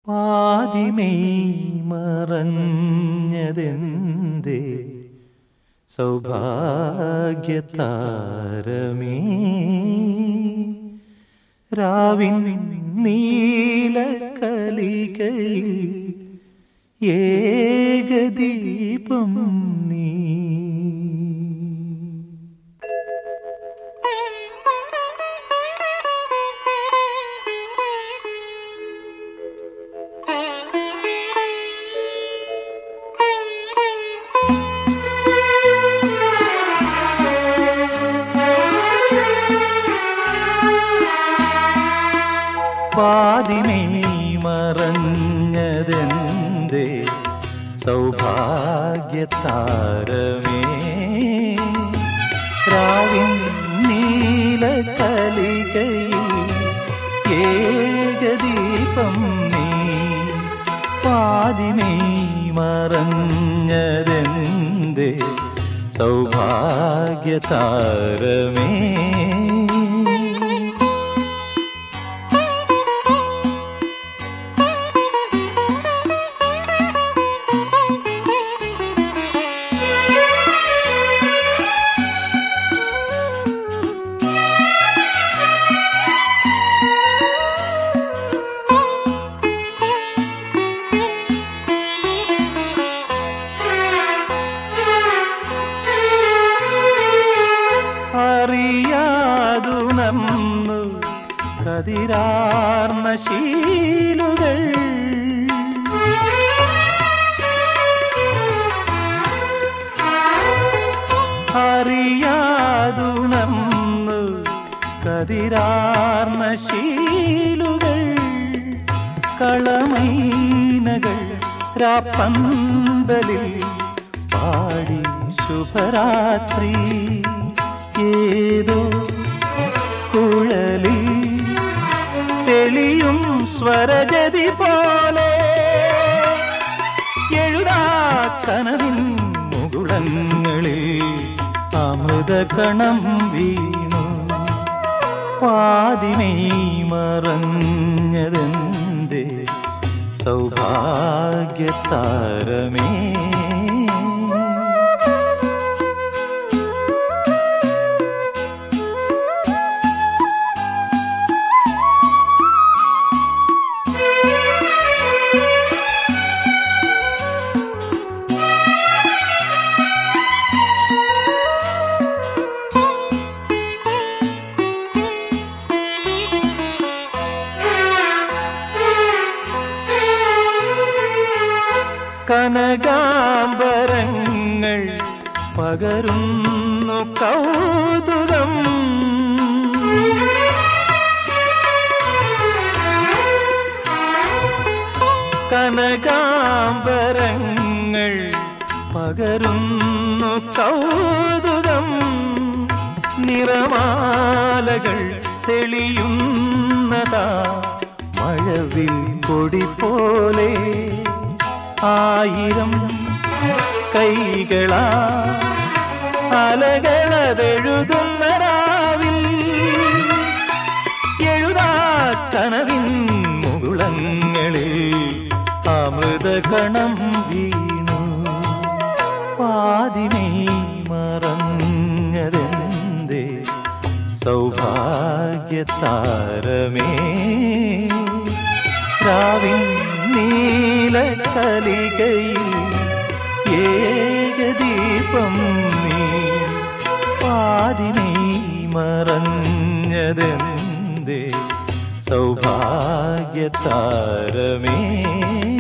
പാതിമെയ് മറഞ്ഞതെന്തേ സൗഭാഗ്യതാരമേ രാവിൻ നീലക്കലികയിൽ ഏകദീപം നീ പാതിനെ മറഞ്ഞതെന്തേ സൗഭാഗ്യതാരമേ രാവിൻ നീലകലികയിൽ ഏകദീപം നീ പാതിനെ മറഞ്ഞതെന്തേ സൗഭാഗ്യതാരമേ അറിയാതുണർന്നു കതിരാർന്ന ശീലുകൾ അറിയാതുണർന്നു കതിരാർന്ന ശീലുകൾ കളമൈനകൾ രാപ്പന്തലിൽ പാടി ശുഭരാത്രി ഏതോ കുഴലിൽ തെളിയും സ്വരജതി പോലെ എഴുതാ കനവിൻ മുകുളങ്ങളിൽ അമൃതകണം വീണു പാതിനെ മറഞ്ഞതെന്തേ സൗഭാഗ്യതാരമേ കനകാംബരങ്ങൾ പകരുന്നു കൗതുകം കനകാംബരങ്ങൾ പകരുന്നു കൗതുകം നിറമാലകൾ തെളിയുന്നതാ മഴവിൽ കൊടി പോലെ ആയിരം കൈകളാ അലകളതെഴുതുന്ന രാവിൽ എഴുതാ കനവിൻ മുകുളങ്ങളിൽ അമൃതകണം വീണു പാതിനെ മറഞ്ഞതെന്തേ സൗഭാഗ്യതാരമേ രാവിൻ നീലക്കലികയിൽ ഏകദീപം നീ പാതിനെ മറഞ്ഞതെന്തേ സൗഭാഗ്യതാരമേ